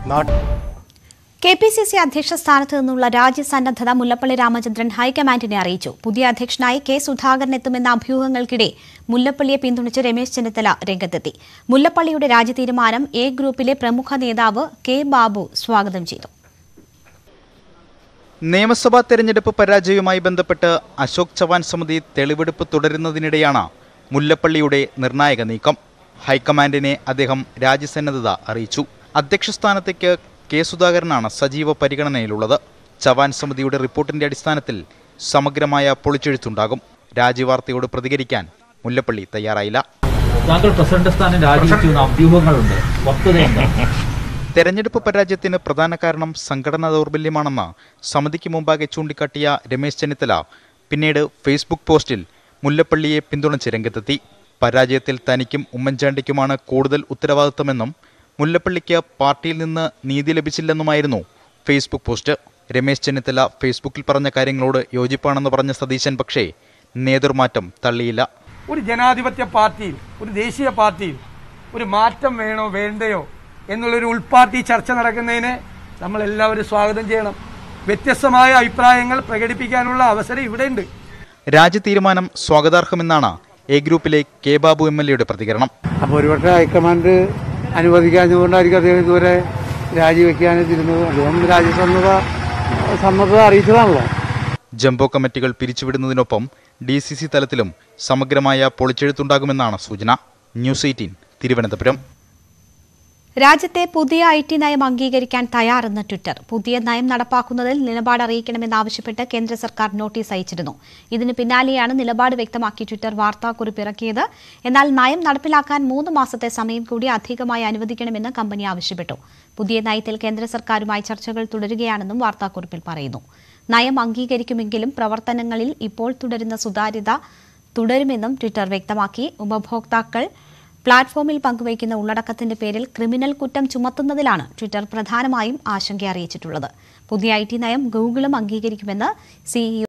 നാട്ട് K P C C അധ്യക്ഷ സ്ഥാനത്ത് നിന്നുള്ള രാജ്യസന്നദ്ധത മുല്ലപ്പള്ളി രാമചന്ദ്രൻ ഹൈക്കമാൻഡിനെ അറിയിച്ചു പുതിയ അധ്യക്ഷനായി കെ സുധാകരൻ എത്തുമെന്ന അഭ്യൂഹങ്ങൾക്കിടെ മുല്ലപ്പള്ളിയെ പിന്തുണച്ച് രമേശ് ചെന്നിത്തല രംഗത്തെത്തി മുല്ലപ്പള്ളിയുടെ രാജ്യതീരുമാനം എ ഗ്രൂപ്പിലെ പ്രമുഖ നേതാവ് കെ ബാബു സ്വാഗതം ചെയ്തു നിയമസഭാ തെരഞ്ഞെടുപ്പ് പരാജയവുമായി ബന്ധപ്പെട്ട് അശോക് ചവാൻ സമിതി തെളിവെടുപ്പ് തുടരുന്നതിനിടെയാണ് മുല്ലപ്പള്ളിയുടെ നിർണായക നീക്കം ഹൈക്കമാൻഡിനെ അദ്ദേഹം രാജ്യസന്നദ്ധത അറിയിച്ചു അധ്യക്ഷ സ്ഥാനത്തേക്ക് കെ സുധാകരനാണ് സജീവ പരിഗണനയിലുള്ളത് ചവാൻ സമിതിയുടെ റിപ്പോർട്ടിന്റെ അടിസ്ഥാനത്തിൽ സമഗ്രമായ പൊളിച്ചെഴുത്തുണ്ടാകും രാജ്യവാർത്തയോട് പ്രതികരിക്കാൻ മുല്ലപ്പള്ളി തയ്യാറായില്ല താങ്കൾ പ്രസിഡന്റ് സ്ഥാനം രാജിവെച്ചു എന്ന അഭ്യൂഹങ്ങളുണ്ട് വസ്തുതയുണ്ട് തെരഞ്ഞെടുപ്പ് പരാജയത്തിന് പ്രധാന കാരണം സംഘടനാ ദൗർബല്യമാണെന്ന് സമിതിക്ക് മുമ്പാകെ ചൂണ്ടിക്കാട്ടിയ രമേശ് ചെന്നിത്തല പിന്നീട് ഫേസ്ബുക്ക് പോസ്റ്റിൽ മുല്ലപ്പള്ളിയെ പിന്തുണച്ച് രംഗത്തെത്തി പരാജയത്തിൽ തനിക്കും ഉമ്മൻചാണ്ടിക്കുമാണ് കൂടുതൽ ഉത്തരവാദിത്തമെന്നും മുല്ലപ്പള്ളിക്ക് പാർട്ടിയിൽ നിന്ന് നീതി ലഭിച്ചില്ലെന്നുമായിരുന്നു ഫേസ്ബുക്ക് പോസ്റ്റ് രമേശ് ചെന്നിത്തല ഫേസ്ബുക്കിൽ പറഞ്ഞ കാര്യങ്ങളോട് യോജിപ്പാണെന്ന് പറഞ്ഞ സതീശൻ പക്ഷേ നേതൃമാറ്റം തള്ളിയില്ല ഒരു ജനാധിപത്യ പാർട്ടിയിൽ ഒരു ദേശീയ പാർട്ടിയിൽ ഒരു മാറ്റം വേണോ വേണ്ടയോ എന്നുള്ളൊരു ഉൾപാർട്ടി ചർച്ച നടക്കുന്നതിനെ നമ്മൾ എല്ലാവരും സ്വാഗതം ചെയ്യണം വ്യത്യസ്തമായ അഭിപ്രായങ്ങൾ പ്രകടിപ്പിക്കാനുള്ള അവസരം ഇവിടെയുണ്ട് രാജ്യ തീരുമാനം സ്വാഗതാർഹമെന്നാണ് എ ഗ്രൂപ്പിലെ കെ ബാബു എം എൽ എയുടെ പ്രതികരണം അപ്പോൾ ഒരുപക്ഷെ ഹൈക്കമാൻഡ് അനുവദിക്കാഞ്ഞതുകൊണ്ടായിരിക്കും അദ്ദേഹം ഇതുവരെ രാജിവെക്കാനിരുന്നത് അദ്ദേഹം രാജ്യസന്നദ്ധ സന്നദ്ധത അറിയിച്ചതാണല്ലോ ജംബോ കമ്മിറ്റികൾ പിരിച്ചുവിടുന്നതിനൊപ്പം ഡി സി സി തലത്തിലും സമഗ്രമായ പൊളിച്ചെഴുത്തുണ്ടാകുമെന്നാണ് സൂചന ന്യൂസ് എയ്റ്റീൻ തിരുവനന്തപുരം രാജ്യത്തെ പുതിയ ഐ ടി നയം അംഗീകരിക്കാൻ തയ്യാറെന്ന് ട്വിറ്റർ പുതിയ നയം നടപ്പാക്കുന്നതിൽ നിലപാട് അറിയിക്കണമെന്നാവശ്യപ്പെട്ട് കേന്ദ്ര സർക്കാർ നോട്ടീസ് അയച്ചിരുന്നു ഇതിന് പിന്നാലെയാണ് നിലപാട് വ്യക്തമാക്കി ട്വിറ്റർ വാർത്താക്കുറിപ്പ് ഇറക്കിയത് എന്നാൽ നയം നടപ്പിലാക്കാൻ മൂന്ന് മാസത്തെ സമയം കൂടി അധികമായി അനുവദിക്കണമെന്ന് കമ്പനി ആവശ്യപ്പെട്ടു പുതിയ നയത്തിൽ കേന്ദ്ര സർക്കാരുമായി ചർച്ചകൾ തുടരുകയാണെന്നും വാർത്താക്കുറിപ്പിൽ പറയുന്നു നയം അംഗീകരിക്കുമെങ്കിലും പ്രവർത്തനങ്ങളിൽ ഇപ്പോൾ തുടരുന്ന സുതാര്യത തുടരുമെന്നും ട്വിറ്റർ വ്യക്തമാക്കി ഉപഭോക്താക്കൾ പ്ലാറ്റ്ഫോമിൽ പങ്കുവയ്ക്കുന്ന ഉള്ളടക്കത്തിന്റെ പേരിൽ ക്രിമിനൽ കുറ്റം ചുമത്തുന്നതിലാണ് ട്വിറ്റർ പ്രധാനമായും ആശങ്ക അറിയിച്ചിട്ടുള്ളത് പുതിയ ഐ ടി നയം ഗൂഗിളും അംഗീകരിക്കുമെന്ന് സിഇഒ